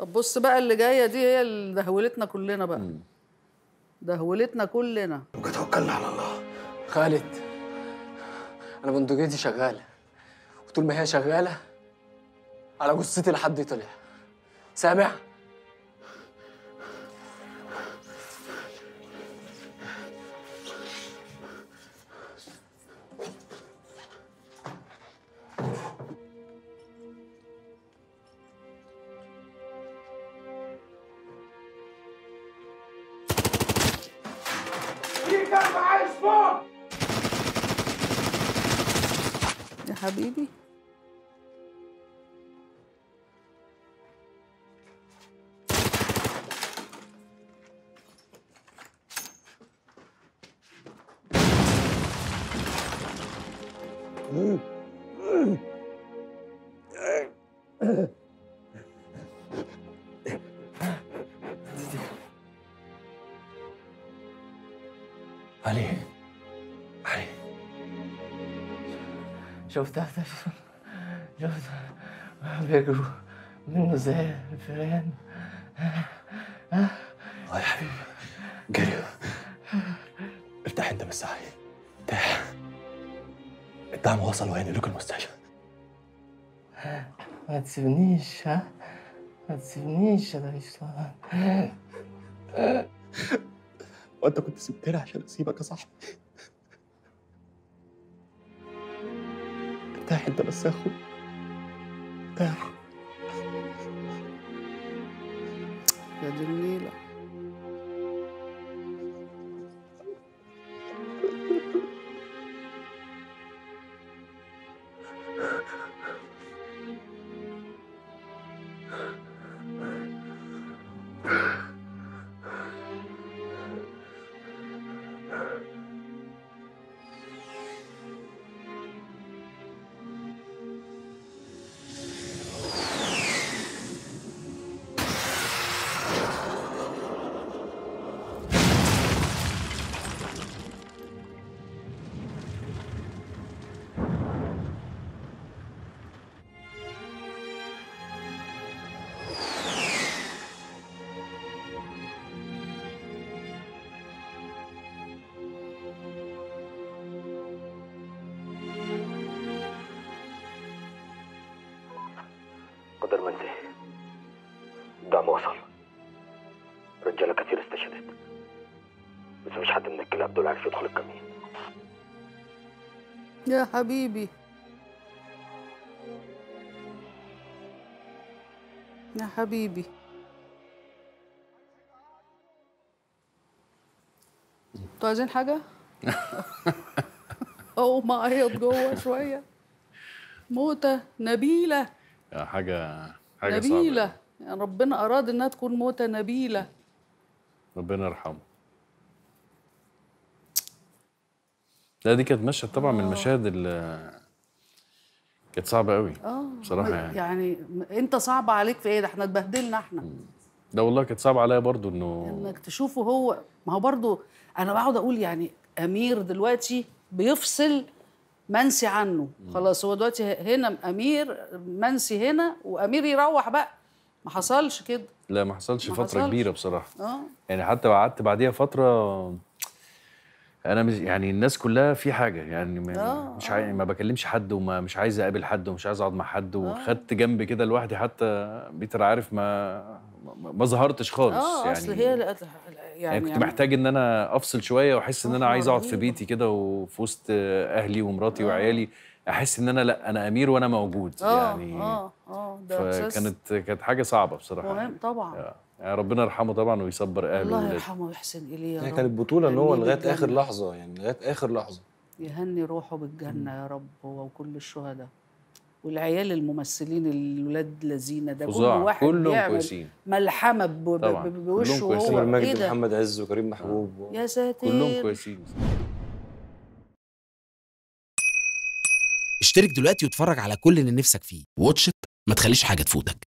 طب بص بقى اللي جايه دي هي اللي دهولتنا كلنا بقى دهولتنا كلنا وتوكلنا على الله خالد انا بندقيتي شغاله وطول ما هي شغاله على جثتي لحد طلع سامع يا حبيبي علي علي شفت شفت بيجروا منه زي الفئران اه يا حبيبي جري ارتاح انت بس يا علي ارتاح الدعم وصل وهينقلوك المستشفى ما تسيبنيش ها ما تسيبنيش يا دايسان وانت كنت سبتني عشان اسيبك يا صاحبي ارتاح انت بس يا اخويا ارتاح يا دي النيله قدر ما انتهي الدعم وصل رجالة كتير استشهدت بس مش حد من الكلاب دول عرف يدخل الكمين يا حبيبي يا حبيبي انتوا عايزين حاجة؟ أو ما أعيط جوه شوية موتة نبيلة يا حاجة حاجة صعبة نبيلة يعني ربنا أراد إنها تكون موتة نبيلة ربنا يرحمه لا دي كانت مشهد طبعا من المشاهد اللي كانت صعبة قوي اه بصراحة يعني يعني انت صعب عليك في ايه ده احنا اتبهدلنا احنا لا والله كانت صعبة عليا برضو انه انك تشوفه هو ما هو برضو انا بقعد اقول يعني امير دلوقتي بيفصل منسي عنه خلاص هو دلوقتي هنا امير منسي هنا وامير يروح بقى ما حصلش كده لا ما حصلش ما فترة حصلش. كبيرة بصراحة اه يعني حتى قعدت بعديها فترة انا مش يعني الناس كلها في حاجة يعني ما آه، مش عاي... ما بكلمش حد وما مش عايز اقابل حد ومش عايز اقعد مع حد وخدت جنب كده لوحدي حتى بيتر عارف ما ما, ما ظهرتش خالص اه يعني اصل هي لا- يعني, يعني, كنت محتاج ان انا افصل شويه واحس ان انا آه، عايز اقعد في رهيبة. بيتي كده وفي وسط اهلي ومراتي وعيالي احس ان انا لا انا امير وانا موجود اه يعني اه اه ده احساس فكانت كانت حاجه صعبه بصراحه مهم يعني. طبعا يعني ربنا يرحمه طبعا ويصبر اهله الله وولاده يرحمه ويحسن اليه يا هي رب كانت بطولة ان هو يهنيه لغاية بالجنة. اخر لحظة يعني لغاية اخر لحظة يهني روحه بالجنة يا رب هو وكل الشهداء والعيال الممثلين الولاد لذينه ده كل فظاع واحد كلهم بيعمل كويسين ملحمه ب- ب- طبعاً، ب- بوشه كلهم كويسين. هو عمر ايه مجدي ده محمد عز وكريم محبوب و... يا ساتر كلهم كويسين اشترك دلوقتي واتفرج على كل اللي نفسك فيه واتش إت، ما تخليش حاجة تفوتك